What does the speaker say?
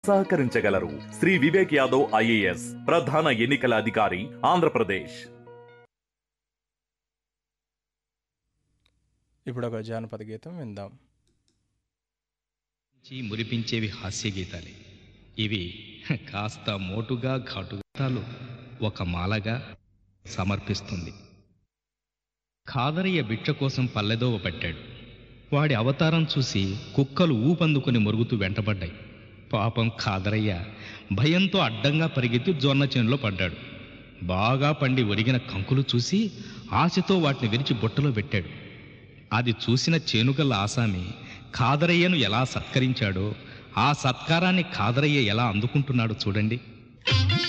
సహకరించగలరు Sri Vivek Yadav IAS ప్రధాన ఎన్నికల అధికారి ఆంధ్రప్రదేశ్ ఇప్పుడు ఒక జానపద గీతం విందాం నుంచి మురిపించేవి హాస్య గీతాలే ఇవి కాస్త మోటుగా ఘాటుగాలు ఒక మాలగా సమర్పిస్తుంది ఖాదరయ్య బిట్ట కోసం పల్లెదోవ పట్టాడు వాడి అవతారం చూసి కుక్కలు ఊపందుకుని మురుగుతూ వెంటబడ్డాయి పాపం ఖాదరయ్య భయంతో అడ్డంగా పరిగెత్తి జొన్న చేనులో పడ్డాడు బాగా పండి ఒరిగిన కంకులు చూసి ఆశతో వాటిని విరిచి బుట్టలో పెట్టాడు అది చూసిన చేనుగల్ల ఆసామి ఖాదరయ్యను ఎలా సత్కరించాడో ఆ సత్కారాన్ని ఖాదరయ్య ఎలా అందుకుంటున్నాడో చూడండి